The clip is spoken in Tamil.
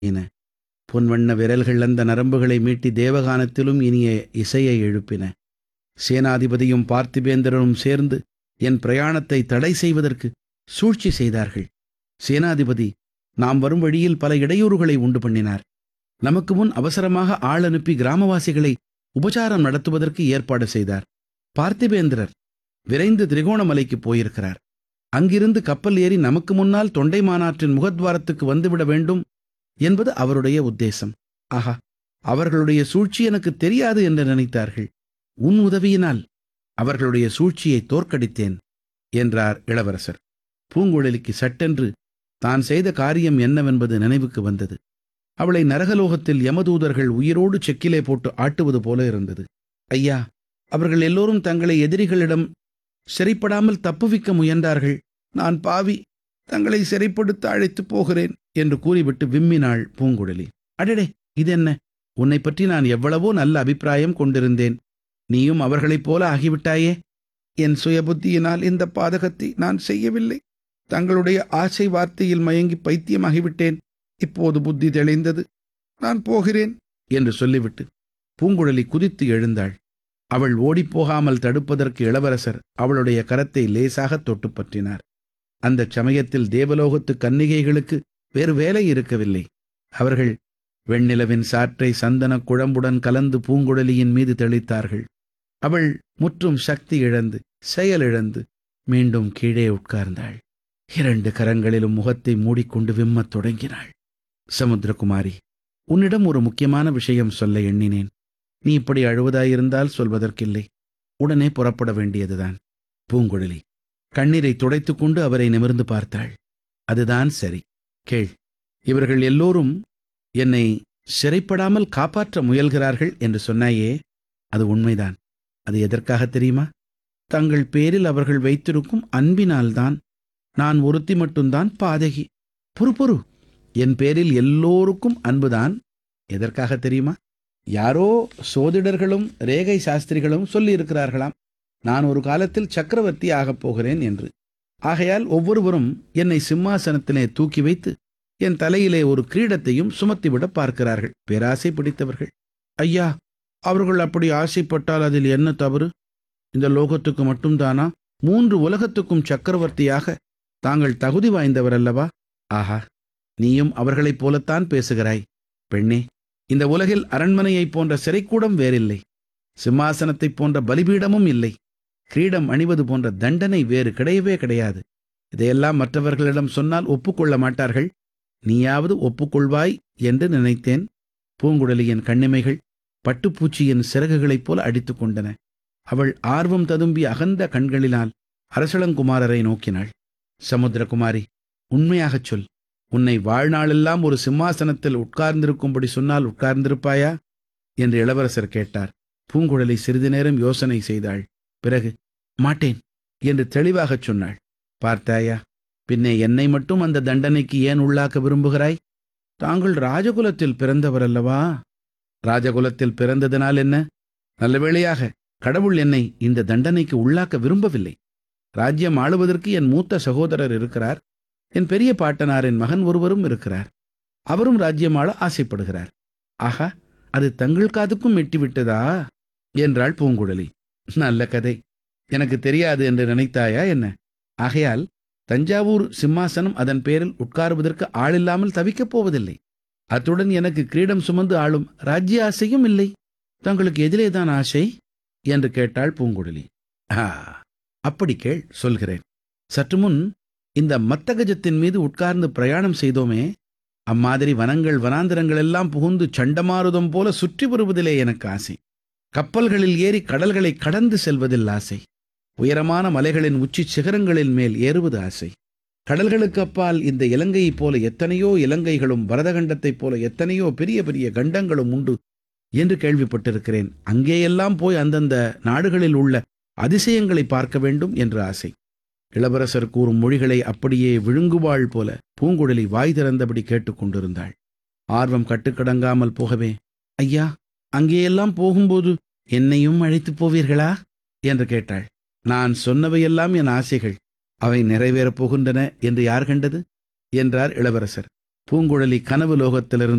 இன பொன்வண்ண விரல்கள் அந்த நரம்புகளை மீட்டி தேவகானத்திலும் இனிய இசையை எழுப்பின சேனாதிபதியும் பார்த்திபேந்திரனும் சேர்ந்து என் பிரயாணத்தை தடை செய்வதற்கு சூழ்ச்சி செய்தார்கள் சேனாதிபதி நாம் வரும் வழியில் பல இடையூறுகளை உண்டு பண்ணினார் நமக்கு முன் அவசரமாக ஆள் அனுப்பி கிராமவாசிகளை உபசாரம் நடத்துவதற்கு ஏற்பாடு செய்தார் பார்த்திபேந்திரர் விரைந்து திரிகோணமலைக்கு போயிருக்கிறார் அங்கிருந்து கப்பல் ஏறி நமக்கு முன்னால் தொண்டை மாநாட்டின் முகத்வாரத்துக்கு வந்துவிட வேண்டும் என்பது அவருடைய உத்தேசம் ஆஹா அவர்களுடைய சூழ்ச்சி எனக்கு தெரியாது என்று நினைத்தார்கள் உன் உதவியினால் அவர்களுடைய சூழ்ச்சியை தோற்கடித்தேன் என்றார் இளவரசர் பூங்குழலிக்கு சட்டென்று தான் செய்த காரியம் என்னவென்பது நினைவுக்கு வந்தது அவளை நரகலோகத்தில் யமதூதர்கள் உயிரோடு செக்கிலே போட்டு ஆட்டுவது போல இருந்தது ஐயா அவர்கள் எல்லோரும் தங்களை எதிரிகளிடம் சிறைப்படாமல் தப்புவிக்க முயன்றார்கள் நான் பாவி தங்களை சிறைப்படுத்த அழைத்து போகிறேன் என்று கூறிவிட்டு விம்மினாள் பூங்குழலி அடடே இதென்ன உன்னை பற்றி நான் எவ்வளவோ நல்ல அபிப்பிராயம் கொண்டிருந்தேன் நீயும் அவர்களைப் போல ஆகிவிட்டாயே என் சுயபுத்தியினால் இந்த பாதகத்தை நான் செய்யவில்லை தங்களுடைய ஆசை வார்த்தையில் மயங்கி பைத்தியமாகிவிட்டேன் இப்போது புத்தி தெளிந்தது நான் போகிறேன் என்று சொல்லிவிட்டு பூங்குழலி குதித்து எழுந்தாள் அவள் ஓடிப்போகாமல் தடுப்பதற்கு இளவரசர் அவளுடைய கரத்தை லேசாக தொட்டு பற்றினார் அந்தச் சமயத்தில் தேவலோகத்து கன்னிகைகளுக்கு வேறு வேலை இருக்கவில்லை அவர்கள் வெண்ணிலவின் சாற்றை சந்தன குழம்புடன் கலந்து பூங்குழலியின் மீது தெளித்தார்கள் அவள் முற்றும் சக்தி இழந்து செயலிழந்து மீண்டும் கீழே உட்கார்ந்தாள் இரண்டு கரங்களிலும் முகத்தை மூடிக்கொண்டு விம்மத் தொடங்கினாள் சமுத்திரகுமாரி உன்னிடம் ஒரு முக்கியமான விஷயம் சொல்ல எண்ணினேன் நீ இப்படி அழுவதாயிருந்தால் சொல்வதற்கில்லை உடனே புறப்பட வேண்டியதுதான் பூங்குழலி கண்ணீரை துடைத்துக் கொண்டு அவரை நிமிர்ந்து பார்த்தாள் அதுதான் சரி கேள் இவர்கள் எல்லோரும் என்னை சிறைப்படாமல் காப்பாற்ற முயல்கிறார்கள் என்று சொன்னாயே அது உண்மைதான் அது எதற்காக தெரியுமா தங்கள் பேரில் அவர்கள் வைத்திருக்கும் அன்பினால்தான் நான் ஒருத்தி மட்டும்தான் பாதகி பொறு பொறு என் பேரில் எல்லோருக்கும் அன்புதான் எதற்காக தெரியுமா யாரோ சோதிடர்களும் ரேகை சாஸ்திரிகளும் சொல்லியிருக்கிறார்களாம் நான் ஒரு காலத்தில் சக்கரவர்த்தி ஆகப் போகிறேன் என்று ஆகையால் ஒவ்வொருவரும் என்னை சிம்மாசனத்திலே தூக்கி வைத்து என் தலையிலே ஒரு கிரீடத்தையும் சுமத்திவிட பார்க்கிறார்கள் பேராசை பிடித்தவர்கள் ஐயா அவர்கள் அப்படி ஆசைப்பட்டால் அதில் என்ன தவறு இந்த லோகத்துக்கு மட்டும்தானா மூன்று உலகத்துக்கும் சக்கரவர்த்தியாக தாங்கள் தகுதி வாய்ந்தவர் அல்லவா ஆஹா நீயும் அவர்களைப் போலத்தான் பேசுகிறாய் பெண்ணே இந்த உலகில் அரண்மனையைப் போன்ற சிறைக்கூடம் வேறில்லை சிம்மாசனத்தைப் போன்ற பலிபீடமும் இல்லை கிரீடம் அணிவது போன்ற தண்டனை வேறு கிடையவே கிடையாது இதையெல்லாம் மற்றவர்களிடம் சொன்னால் ஒப்புக்கொள்ள மாட்டார்கள் நீயாவது ஒப்புக்கொள்வாய் என்று நினைத்தேன் பூங்குழலியின் கண்ணிமைகள் பட்டுப்பூச்சியின் சிறகுகளைப் போல அடித்துக் கொண்டன அவள் ஆர்வம் ததும்பி அகன்ற கண்களினால் அரசளங்குமாரரை நோக்கினாள் சமுத்திரகுமாரி உண்மையாகச் சொல் உன்னை வாழ்நாளெல்லாம் ஒரு சிம்மாசனத்தில் உட்கார்ந்திருக்கும்படி சொன்னால் உட்கார்ந்திருப்பாயா என்று இளவரசர் கேட்டார் பூங்குழலி சிறிது நேரம் யோசனை செய்தாள் பிறகு மாட்டேன் என்று தெளிவாகச் சொன்னாள் பார்த்தாயா பின்னே என்னை மட்டும் அந்த தண்டனைக்கு ஏன் உள்ளாக்க விரும்புகிறாய் தாங்கள் ராஜகுலத்தில் பிறந்தவர் அல்லவா ராஜகுலத்தில் பிறந்ததனால் என்ன நல்ல வேளையாக கடவுள் என்னை இந்த தண்டனைக்கு உள்ளாக்க விரும்பவில்லை ராஜ்யம் ஆளுவதற்கு என் மூத்த சகோதரர் இருக்கிறார் என் பெரிய பாட்டனாரின் மகன் ஒருவரும் இருக்கிறார் அவரும் ராஜ்யம் ஆள ஆசைப்படுகிறார் ஆஹா அது தங்கள் காதுக்கும் எட்டிவிட்டதா என்றாள் பூங்குழலி நல்ல கதை எனக்கு தெரியாது என்று நினைத்தாயா என்ன ஆகையால் தஞ்சாவூர் சிம்மாசனம் அதன் பேரில் உட்காருவதற்கு ஆளில்லாமல் தவிக்கப் போவதில்லை அத்துடன் எனக்கு கிரீடம் சுமந்து ஆளும் ராஜ்ய ஆசையும் இல்லை தங்களுக்கு எதிலேதான் ஆசை என்று கேட்டாள் பூங்குழலி ஆ அப்படி கேள் சொல்கிறேன் சற்று முன் இந்த மத்தகஜத்தின் மீது உட்கார்ந்து பிரயாணம் செய்தோமே அம்மாதிரி வனங்கள் வனாந்திரங்கள் எல்லாம் புகுந்து சண்டமாருதம் போல சுற்றி வருவதிலே எனக்கு ஆசை கப்பல்களில் ஏறி கடல்களை கடந்து செல்வதில் ஆசை உயரமான மலைகளின் உச்சி சிகரங்களின் மேல் ஏறுவது ஆசை கடல்களுக்கு அப்பால் இந்த இலங்கையைப் போல எத்தனையோ இலங்கைகளும் பரதகண்டத்தைப் போல எத்தனையோ பெரிய பெரிய கண்டங்களும் உண்டு என்று கேள்விப்பட்டிருக்கிறேன் அங்கேயெல்லாம் போய் அந்தந்த நாடுகளில் உள்ள அதிசயங்களை பார்க்க வேண்டும் என்று ஆசை இளவரசர் கூறும் மொழிகளை அப்படியே விழுங்குவாள் போல பூங்குழலி வாய் திறந்தபடி கேட்டுக்கொண்டிருந்தாள் ஆர்வம் கட்டுக்கடங்காமல் போகவே ஐயா அங்கேயெல்லாம் போகும்போது என்னையும் அழைத்துப் போவீர்களா என்று கேட்டாள் நான் சொன்னவையெல்லாம் என் ஆசைகள் அவை நிறைவேறப் போகின்றன என்று யார் கண்டது என்றார் இளவரசர் பூங்குழலி கனவு லோகத்திலிருந்து